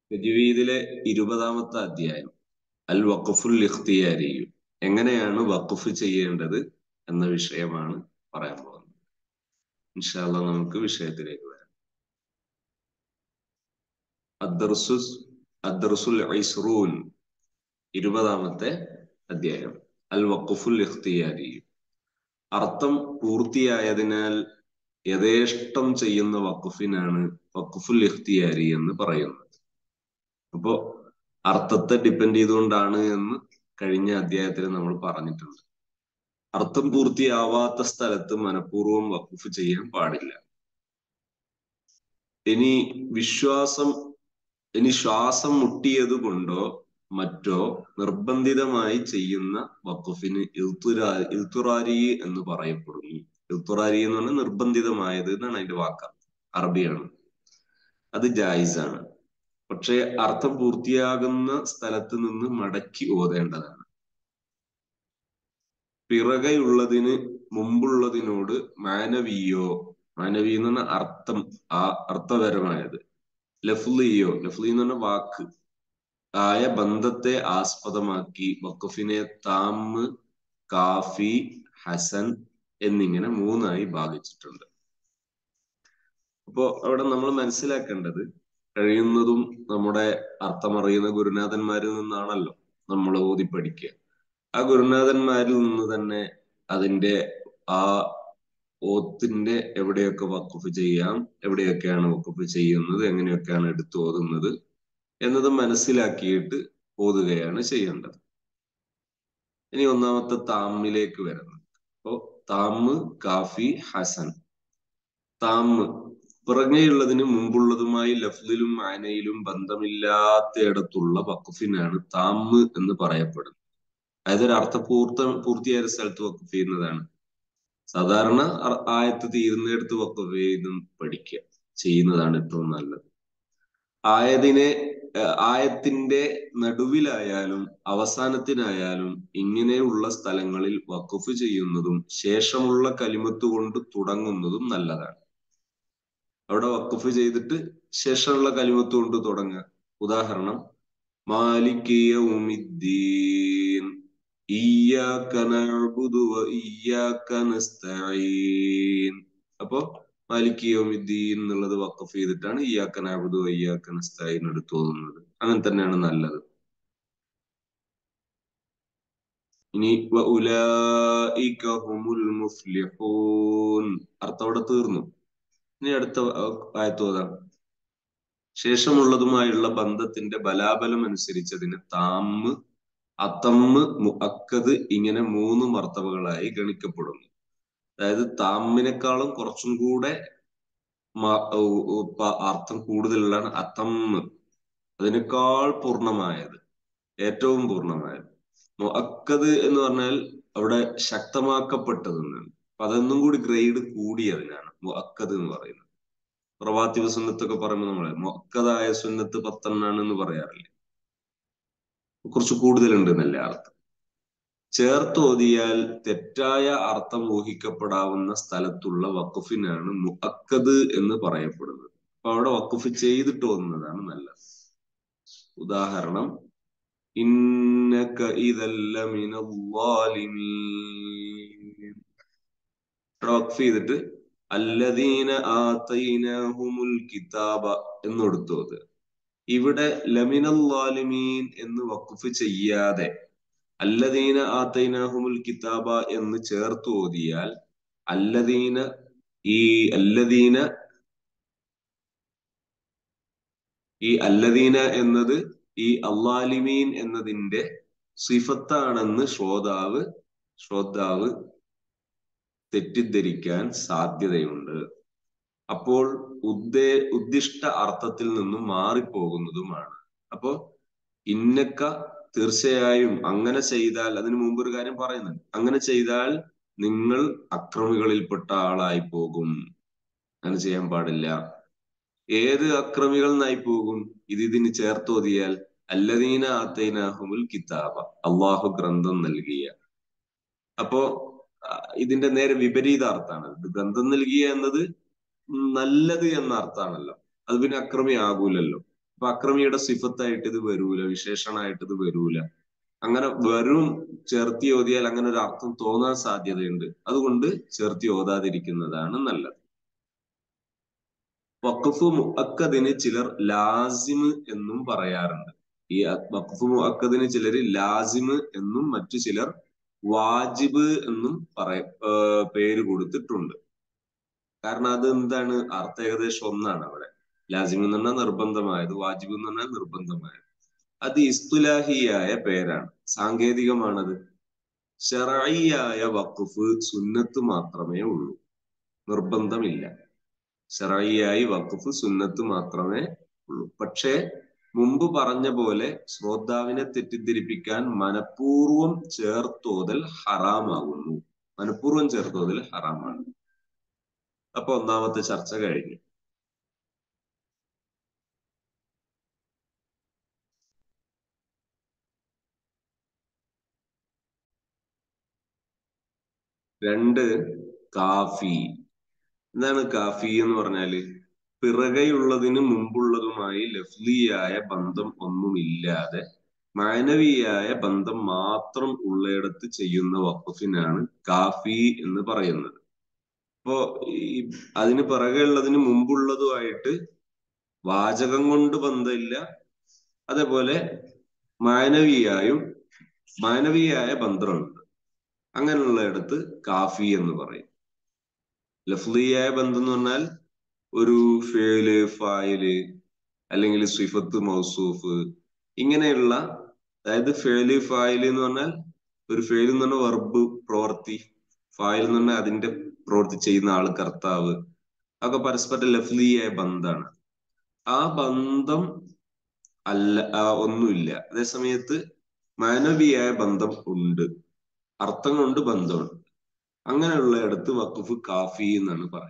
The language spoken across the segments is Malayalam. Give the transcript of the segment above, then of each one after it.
തജ്വീദിലെ ഇരുപതാമത്തെ അധ്യായം അൽ വഖഫുൽ ഇഖ്തിയാരിയു എങ്ങനെയാണ് വഖഫ് ചെയ്യേണ്ടത് എന്ന വിഷയമാണ് പറയാൻ പോകുന്നത് ഇൻഷാല്ല നമുക്ക് വിഷയത്തിലേക്ക് വരാം അദ്ദർസുസ് അദ്ദർസുൽ ഐസ്റൂൻ ഇരുപതാമത്തെ അധ്യായം അൽ വഖഫുൽ ഇഖ്തിയാരിയു അർത്ഥം പൂർത്തിയായതിനാൽ യഥേഷ്ടം ചെയ്യുന്ന വഖഫിനാണ് വഖഫുൽ ഇഖ്തിയാരി എന്ന് പറയുന്നത് അപ്പോ അർത്ഥത്തെ ഡിപ്പെൻഡ് ചെയ്തുകൊണ്ടാണ് എന്ന് കഴിഞ്ഞ അധ്യായത്തിൽ നമ്മൾ പറഞ്ഞിട്ടുണ്ട് അർത്ഥം പൂർത്തിയാവാത്ത സ്ഥലത്ത് മനഃപൂർവ്വം വഖഫ് ചെയ്യാൻ പാടില്ല ഇനി വിശ്വാസം ഇനി ശ്വാസം മുട്ടിയത് കൊണ്ടോ മറ്റോ നിർബന്ധിതമായി ചെയ്യുന്ന വഖഫിന് ഇൽത്തുരാ ഇൽത്തുറാരി എന്ന് പറയപ്പെടുന്നു ഇൽത്തുറാരി എന്ന് പറഞ്ഞാൽ നിർബന്ധിതമായത് എന്നാണ് അതിന്റെ വാക്ക് അറബിയാണ് അത് ജായിസാണ് പക്ഷെ അർത്ഥം പൂർത്തിയാകുന്ന സ്ഥലത്ത് നിന്ന് മടക്കി ഓതേണ്ടതാണ് പിറകെയുള്ളതിന് മുമ്പുള്ളതിനോട് മാനവീയോ മാനവീ എന്ന് പറഞ്ഞ അർത്ഥം ആ അർത്ഥപരമായത് ലഫ്ലിയോ ലഫ്ലി എന്ന് പറഞ്ഞ വാക്ക് ആയ ബന്ധത്തെ ആസ്പദമാക്കി വഖഫിനെ താമ് കാഫി ഹസൻ എന്നിങ്ങനെ മൂന്നായി ഭാഗിച്ചിട്ടുണ്ട് അപ്പോ അവിടെ നമ്മൾ മനസ്സിലാക്കേണ്ടത് കഴിയുന്നതും നമ്മുടെ അർത്ഥമറിയുന്ന ഗുരുനാഥന്മാരിൽ നിന്നാണല്ലോ നമ്മൾ ഓതി പഠിക്കുക ആ ഗുരുനാഥന്മാരിൽ നിന്ന് തന്നെ അതിന്റെ ആ ഓത്തിന്റെ എവിടെയൊക്കെ വഖഫ് ചെയ്യാം എവിടെയൊക്കെയാണ് വഖഫ് ചെയ്യുന്നത് എങ്ങനെയൊക്കെയാണ് എടുത്തു ഓതുന്നത് എന്നത് മനസ്സിലാക്കിയിട്ട് ഓതുകയാണ് ചെയ്യേണ്ടത് ഇനി ഒന്നാമത്തെ താമിലേക്ക് വരുന്നത് അപ്പോ താമ് കാഫി ഹസൻ താമ് പിറകെയുള്ളതിന് മുമ്പുള്ളതുമായി ലഫ്ലിലും ആനയിലും ബന്ധമില്ലാത്തയിടത്തുള്ള വഖഫിനാണ് താമ് എന്ന് പറയപ്പെടുന്നത് അതായത് ഒരു അർത്ഥപൂർത്ത പൂർത്തിയായ സ്ഥലത്ത് വഖഫ് ചെയ്യുന്നതാണ് സാധാരണ ആയത്ത് തീരുന്നിടത്ത് വഖഫ് ചെയ്തും പഠിക്കുക ചെയ്യുന്നതാണ് ഏറ്റവും നല്ലത് ആയതിനെ ആയത്തിന്റെ നടുവിലായാലും അവസാനത്തിനായാലും ഇങ്ങനെയുള്ള സ്ഥലങ്ങളിൽ വഖഫ് ചെയ്യുന്നതും ശേഷമുള്ള കലിമത്ത് കൊണ്ട് തുടങ്ങുന്നതും നല്ലതാണ് അവിടെ വഖഫ് ചെയ്തിട്ട് ശേഷമുള്ള കലിമത്ത് കൊണ്ട് തുടങ്ങുക ഉദാഹരണം മാലിക്കിയൗമിദ്ദീൻ ഇയ്യാക നഅ്ബുദു വ ഇയ്യാക നസ്തഈൻ അപ്പോ മാലിക്കിയൗമിദ്ദീൻ എന്നുള്ളത് വഖഫ് ചെയ്തിട്ടാണ് ഇയ്യാക നഅ്ബുദു വ ഇയ്യാക നസ്തഈൻ എടുത്തു തോന്നുന്നത് അങ്ങനെ തന്നെയാണ് നല്ലത് ഇനി വ ഉലൈക ഹുമുൽ മുഫ്ലിഹൂൻ അർത്ഥം അവിടെ തീർന്നു ഇനി അടുത്ത ആയത്ത് ഓതാം ശേഷമുള്ളതുമായുള്ള ബന്ധത്തിന്റെ ബലാബലം അനുസരിച്ചതിന് താമ് അതമ്മ് മുഅക്കത് ഇങ്ങനെ മൂന്ന് മർത്തബകളായി ഗണിക്കപ്പെടുന്നു അതായത് താമ്മിനേക്കാളും കുറച്ചും കൂടെ അർത്ഥം കൂടുതലുള്ളതാണ് അതമ്മ് അതിനേക്കാൾ പൂർണ്ണമായത് ഏറ്റവും പൂർണ്ണമായത് മുഅക്കത് എന്ന് പറഞ്ഞാൽ അവിടെ ശക്തമാക്കപ്പെട്ടതെന്നാണ് അപ്പൊ അതൊന്നും കൂടി ഗ്രേഡ് കൂടിയതിനാണ് മുഅക്കത് എന്ന് പറയുന്നത് പ്രവാത്തിവ സുന്നത്തൊക്കെ പറയുമ്പോൾ നമ്മളെ മുഅക്കതായ സുന്നത്ത് പത്തെണ്ണാണ് എന്ന് പറയാറില്ലേ കുറച്ച് കൂടുതലുണ്ട് എന്നല്ല അർത്ഥം ചേർത്ത് ഓതിയാൽ തെറ്റായ അർത്ഥം ഊഹിക്കപ്പെടാവുന്ന സ്ഥലത്തുള്ള വഖഫിനാണ് മുഅക്കത് എന്ന് പറയപ്പെടുന്നത് അപ്പൊ അവിടെ വഖഫ് ചെയ്തിട്ട് ഓതുന്നതാണ് നല്ലത് ഉദാഹരണം ഇന്നക ഇതല്ല വഖഫ് ചെയ്തിട്ട് അല്ലദീന ആതൈനഹുമുൽ കിതാബ എന്നെടുത്തു അത് ഇവിടെ ലമിനല്ലാലിമീൻ എന്ന് വഖഫ് ചെയ്യാതെ അല്ലദീന ആതൈനഹുമുൽ കിതാബ എന്ന് ചേർത്ത് ഓതിയാൽ അല്ലദീന ഈ അല്ലദീന ഈ അല്ലദീന എന്നത് ഈ അള്ളാലിമീൻ എന്നതിന്റെ സിഫത്താണെന്ന് ശ്രോതാവ് ശ്രോതാവ് തെറ്റിദ്ധരിക്കാൻ സാധ്യതയുണ്ട് അപ്പോൾ ഉദ്ദേ ഉദ്ദിഷ്ട അർത്ഥത്തിൽ നിന്നും മാറിപ്പോകുന്നതുമാണ് അപ്പോ ഇന്നക്ക തീർച്ചയായും അങ്ങനെ ചെയ്താൽ അതിനു മുമ്പ് ഒരു കാര്യം പറയുന്നുണ്ട് അങ്ങനെ ചെയ്താൽ നിങ്ങൾ അക്രമികളിൽപ്പെട്ട ആളായി പോകും അങ്ങനെ ചെയ്യാൻ പാടില്ല ഏത് അക്രമികൾ നായി പോകും ഇത് ഇതിന് ചേർത്തോതിയാൽ അല്ലദീന ആത്തൈനാഹുമുൽ കിതാബ അള്ളാഹു ഗ്രന്ഥം നൽകിയ അപ്പോ ഇതിന്റെ നേരെ വിപരീത അർത്ഥമാണ് ഗ്രന്ഥം നൽകിയ എന്നത് നല്ലത് എന്ന അർത്ഥമാണല്ലോ അത് പിന്നെ അക്രമി ആകൂലല്ലോ അപ്പൊ അക്രമിയുടെ സിഫത്തായിട്ട് ഇത് വരൂല വിശേഷണമായിട്ട് ഇത് വരൂല അങ്ങനെ വെറും ചേർത്തി ഓതിയാൽ അങ്ങനെ ഒരു അർത്ഥം തോന്നാൻ സാധ്യതയുണ്ട് അതുകൊണ്ട് ചേർത്തി ഓതാതിരിക്കുന്നതാണ് നല്ലത് വഖഫ് മുഅക്കദിന് ചിലർ ലാസിമ് എന്നും പറയാറുണ്ട് ഈ വഖഫ് മുഅക്കദിന് ചിലർ ലാസിമ് എന്നും മറ്റു ചിലർ വാജിബ് എന്നും പറയ പേര് കൊടുത്തിട്ടുണ്ട് കാരണം അത് എന്താണ് അർത്ഥം ഏകദേശം ഒന്നാണ് അവിടെ ലാസിം എന്ന് പറഞ്ഞാൽ നിർബന്ധമായത് വാജിബ് എന്ന് പറഞ്ഞാൽ നിർബന്ധമായത് അത് ഇസ്തുലാഹിയായ പേരാണ് സാങ്കേതികമാണത് ഷെറയിയായ വഖഫ് സുന്നത്ത് മാത്രമേ ഉള്ളൂ നിർബന്ധമില്ല ഷെറയിയായി വഖഫ് സുന്നത്ത് മാത്രമേ ഉള്ളൂ പക്ഷേ മുമ്പ് പറഞ്ഞ പോലെ ശ്രോതാവിനെ തെറ്റിദ്ധരിപ്പിക്കാൻ മനഃപൂർവം ചേർത്തോതൽ ഹറാമാകുന്നു മനഃപൂർവം ചേർത്തോതൽ ഹറാമാണ് അപ്പൊ ഒന്നാമത്തെ ചർച്ച കഴിഞ്ഞു രണ്ട് കാഫി എന്താണ് കാഫി എന്ന് പറഞ്ഞാല് പിറകെയുള്ളതിന് മുമ്പുള്ളതുമായി ലഫ്ലിയായ ബന്ധം ഒന്നുമില്ലാതെ മാനവിയായ ബന്ധം മാത്രം ഉള്ളയിടത്ത് ചെയ്യുന്ന വഖഫിനാണ് കാഫി എന്ന് പറയുന്നത് അപ്പോ ഈ അതിന് പിറകെയുള്ളതിന് മുമ്പുള്ളതുമായിട്ട് വാചകം കൊണ്ട് ബന്ധമില്ല അതേപോലെ മാനവിയായും മാനവിയായ ബന്ധമുണ്ട് അങ്ങനെയുള്ളയിടത്ത് കാഫി എന്ന് പറയും ലഫ്ലിയായ ബന്ധം എന്ന് പറഞ്ഞാൽ ഒരു ഫേല് ഫായില് അല്ലെങ്കിൽ സിഫത്ത് മൗസൂഫ് ഇങ്ങനെയുള്ള അതായത് ഫേല് ഫായില് എന്ന് പറഞ്ഞാൽ ഒരു ഫേല് എന്ന് പറഞ്ഞാൽ വെർബ് പ്രവൃത്തി ഫായിൽ എന്ന് പറഞ്ഞാൽ അതിന്റെ പ്രവൃത്തി ചെയ്യുന്ന ആള് കർത്താവ് അതൊക്കെ പരസ്പരം ലഫ്ലിയായ ബന്ധാണ് ആ ബന്ധം അല്ല ഒന്നുമില്ല അതേസമയത്ത് മാനവിയായ ബന്ധം ഉണ്ട് അർത്ഥം കൊണ്ട് ബന്ധമുണ്ട് അങ്ങനെയുള്ള ഇടത്ത് വഖഫ് കാഫി എന്നാണ് പറയുക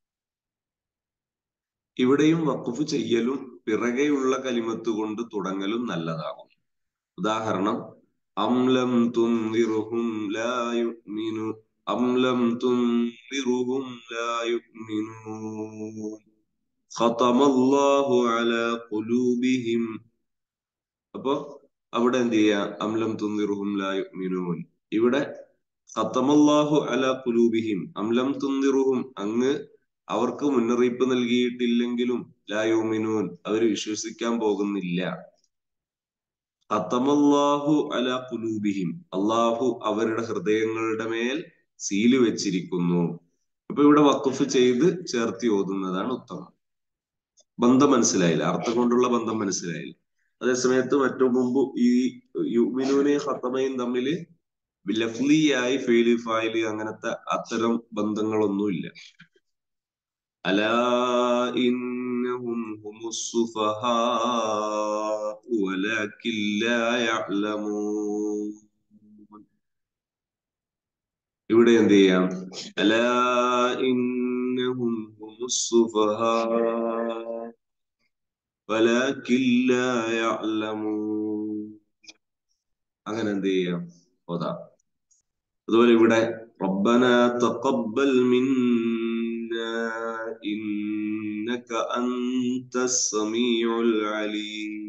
ഇവിടെയും വഖഫ് ചെയ്യലും പിറകെയുള്ള കലിമത്ത് കൊണ്ട് തുടങ്ങലും നല്ലതാകും ഉദാഹരണം അംലം തുന്തിറുഹും ലാ യുഅ്മിനു അംലം തുന്തിറുഹും ലാ യുഅ്മിനൂൻ ഖതമല്ലാഹു അലാ ഖുലൂബിഹിം അപ്പൊ അവിടെ എന്ത് ചെയ്യാ അംലം തുന്തിറുഹും ലാ യുഅ്മിനൂൻ ഇവിടെ ഖത്തമല്ലാഹു അലാ കുലൂബിഹിം അംലം തുന്തിറുഹും അങ്ങ് അവർക്ക് മുന്നറിയിപ്പ് നൽകിയിട്ടില്ലെങ്കിലും ലായോമിനൂൻ അവർ വിശ്വസിക്കാൻ പോകുന്നില്ല ഖത്തമല്ലാഹു അലാ കുലൂബിഹിം അള്ളാഹു അവരുടെ ഹൃദയങ്ങളുടെ മേൽ സീല് വെച്ചിരിക്കുന്നു അപ്പൊ ഇവിടെ വഖഫ് ചെയ്ത് ചേർത്തി ഓതുന്നതാണ് ഉത്തമം ബന്ധം മനസ്സിലായില്ല അർത്ഥം കൊണ്ടുള്ള ബന്ധം മനസ്സിലായില്ല അതേസമയത്ത് മറ്റു മുമ്പ് ഈ യുമിനൂനെയും ഖത്തമയും തമ്മിൽ ലഫ്ലിയായി ഫെയില് ഫായില് അങ്ങനത്തെ അത്തരം ബന്ധങ്ങളൊന്നുമില്ല അലാ ഇന്നഹും ഹുമുസ്സുഫഹാ വലാകിൻ ലാ യഅലമൂൻ ഇവിടെ എന്ത് ചെയ്യാം അലാ ഇന്നഹും ഹുമുസ്സുഫഹാ വലാകിൻ ലാ യഅലമൂൻ അങ്ങനെ എന്ത് ചെയ്യാം ഓതാം അതുപോലെ ഇവിടെ റബ്ബന തഖബ്ബൽ മിന്നാ ഇന്നക അൻതസ് സമീഉൽ അലീം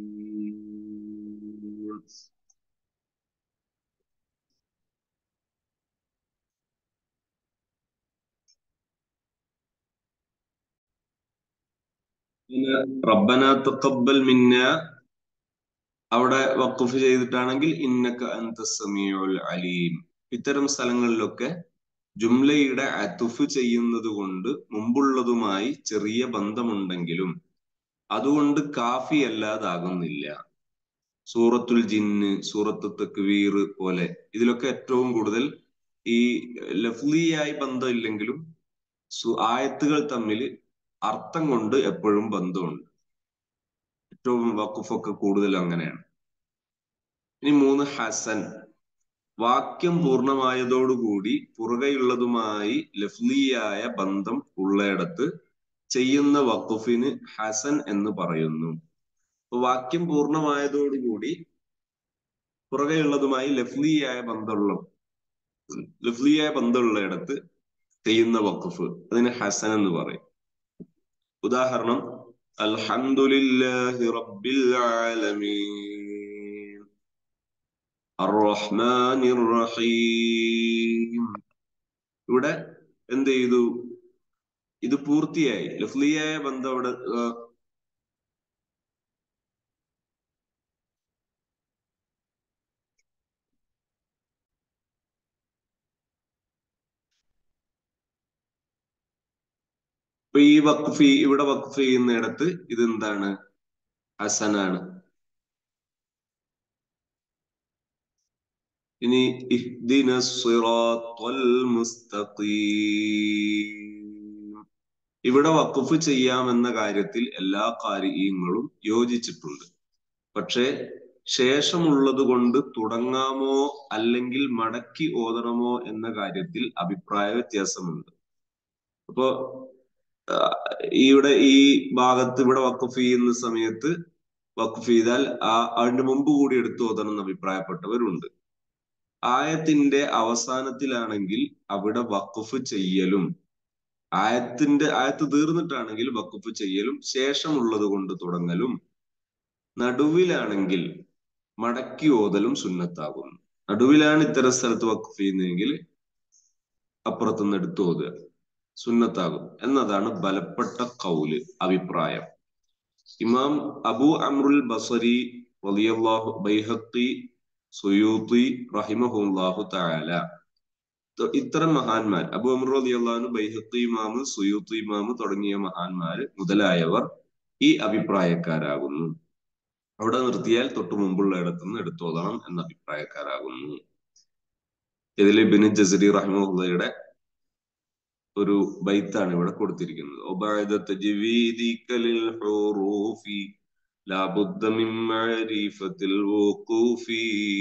റബ്ബന തഖബ്ബൽ മിന്ന അവിടെ വഖഫ് ചെയ്തിട്ടാണെങ്കിൽ ഇന്നക അൻത സമീഉൽ അലീം ഇത്തരം സ്ഥലങ്ങളിലൊക്കെ ജുംലയുടെ അത്തുഫ് ചെയ്യുന്നത് കൊണ്ട് മുമ്പുള്ളതുമായി ചെറിയ ബന്ധമുണ്ടെങ്കിലും അതുകൊണ്ട് കാഫി അല്ലാതാകുന്നില്ല സൂറത്തുൽ ജിന്ന് സൂറത്ത് തക്വീർ പോലെ ഇതിലൊക്കെ ഏറ്റവും കൂടുതൽ ഈ ലഫ്ലിയായി ബന്ധമില്ലെങ്കിലും ആയത്തുകൾ തമ്മിൽ അർത്ഥം കൊണ്ട് എപ്പോഴും ബന്ധമുണ്ട് ഏറ്റവും വഖഫൊക്കെ കൂടുതൽ അങ്ങനെയാണ് ഇനി മൂന്ന് ഹസൻ വാക്യം പൂർണ്ണമായതോടുകൂടി പുറകെയുള്ളതുമായി ലഫ്ലിയായ ബന്ധം ഉള്ളയിടത്ത് ചെയ്യുന്ന വഖഫിന് ഹസൻ എന്ന് പറയുന്നു വാക്യം പൂർണ്ണമായതോടുകൂടി പുറകെയുള്ളതുമായി ലഫ്ലിയായ ബന്ധമുള്ള ലഫ്ലിയായ ബന്ധമുള്ളയിടത്ത് ചെയ്യുന്ന വഖഫ് അതിന് ഹസൻ എന്ന് പറയും ഉദാഹരണം الحمد لله رب العالمين الرحمن الرحيم ഇവിടെ എന്ത് ചെയ്തു ഇത് പൂർത്തിയായി ലഫ്ലിയായ ബന്ധം അവിടെ ആ, ഇപ്പൊ ഈ വഖഫ് ഇവിടെ വഖഫ് ചെയ്യുന്നിടത്ത് ഇത് എന്താണ് ഹസനാണ് ഇനി ഇഹ്ദിന സിറാത്തൽ മുസ്തഖീം ഇവിടെ വഖഫ് ചെയ്യാമെന്ന കാര്യത്തിൽ എല്ലാ കാര്യങ്ങളും യോജിച്ചിട്ടുണ്ട് പക്ഷേ ശേഷമുള്ളത് കൊണ്ട് തുടങ്ങാമോ അല്ലെങ്കിൽ മടക്കി ഓതണമോ എന്ന കാര്യത്തിൽ അഭിപ്രായ വ്യത്യാസമുണ്ട് അപ്പോ ആ, ഇവിടെ ഈ ഭാഗത്ത് ഇവിടെ വഖഫ് ചെയ്യുന്ന സമയത്ത് വഖഫ് ചെയ്താൽ ആ അതിന്റെ മുമ്പ് കൂടി എടുത്തു ഓതണം എന്ന് അഭിപ്രായപ്പെട്ടവരുണ്ട് ആയത്തിന്റെ അവസാനത്തിലാണെങ്കിൽ അവിടെ വഖഫ് ചെയ്യലും ആയത്തിന്റെ ആയത്ത് തീർന്നിട്ടാണെങ്കിൽ വഖഫ് ചെയ്യലും ശേഷമുള്ളത് കൊണ്ട് തുടങ്ങലും നടുവിലാണെങ്കിൽ മടക്കി ഓതലും സുന്നത്താകുന്നു നടുവിലാണ് ഇത്തരം സ്ഥലത്ത് വഖഫ് ചെയ്യുന്നതെങ്കിൽ അപ്പുറത്തുനിന്ന് എടുത്തു ഓതുക സുന്നത്താകും എന്നതാണ് ബലപ്പെട്ട കൗല് അഭിപ്രായം ഇമാം അബു അമ്രുൽ ബസരി വലിയല്ലാഹു ബൈഹഖി സുയൂത്തി റഹിമഹുല്ലാഹു തആല ത- ഇത്തരം മഹാന്മാർ അബു അമർ റളിയല്ലാഹു ബൈഹഖി ഇമാമ് സുയൂത്തി ഇമാമ് തുടങ്ങിയ മഹാന്മാര് മുതലായവർ ഈ അഭിപ്രായക്കാരാകുന്നു അവിടെ നിർത്തിയാൽ തൊട്ടു മുമ്പുള്ള ഇടത്തുനിന്ന് എടുത്തോളണം എന്ന അഭിപ്രായക്കാരാകുന്നു ഇതിൽ ഇബിന് ജസരി റഹിമഹുല്ലയുടെ ഒരു ബൈത്താണ് ഇവിടെ കൊടുത്തിരിക്കുന്നത് ഒബഅദ തജ്വീദിക ലിൽ ഹുറൂഫി ലാ ബുദ്ദ മിൻ മഅരിഫത്തിൽ വുഖൂഫി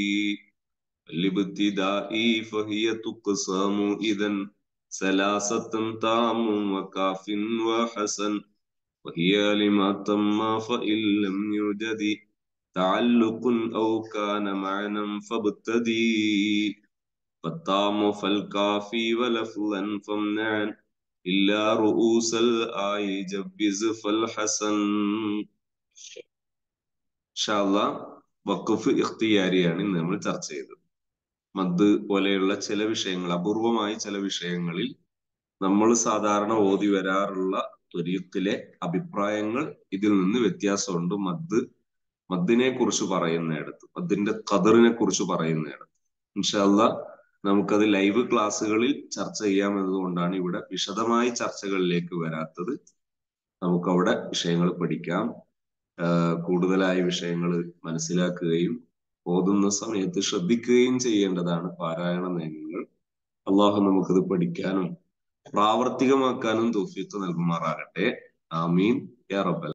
الابتدائي فهي تقسم إذا ثلاثة تام وكاف وحسن وهي لما تم فإن لم يوجد تعلق أو كان معنى فابتدي فالتام فالكافي ولفظا فامنعا إلا رؤوس الآي جبز فالحسن ഷാല്ല വഖഫ് ഇഖ്തിയാരിയാണ് ഇന്ന് നമ്മൾ ചർച്ച ചെയ്തത് മദ് പോലെയുള്ള ചില വിഷയങ്ങൾ അപൂർവമായ ചില വിഷയങ്ങളിൽ നമ്മൾ സാധാരണ ഓതി വരാറുള്ള ത്വരീഖിലെ അഭിപ്രായങ്ങൾ ഇതിൽ നിന്ന് വ്യത്യാസമുണ്ട് മദ് മദ്ദിനെ കുറിച്ച് പറയുന്നിടത്ത് മദ്ദിന്റെ ഖദറിനെ കുറിച്ച് പറയുന്നിടത്ത് ഇൻഷാല്ല നമുക്കത് ലൈവ് ക്ലാസ്സുകളിൽ ചർച്ച ചെയ്യാമെന്നതുകൊണ്ടാണ് ഇവിടെ വിശദമായ ചർച്ചകളിലേക്ക് വരാത്തത് നമുക്കവിടെ വിഷയങ്ങൾ പഠിക്കാം ആഹ് കൂടുതലായ വിഷയങ്ങൾ മനസ്സിലാക്കുകയും ഓതുന്ന സമയത്ത് ശ്രദ്ധിക്കുകയും ചെയ്യേണ്ടതാണ് പാരായണ നിയമങ്ങൾ അള്ളാഹു നമുക്കത് പഠിക്കാനും പ്രാവർത്തികമാക്കാനും തൗഫീഖ് നൽകുമാറാകട്ടെ ആമീൻ യാ റബ്ബൽ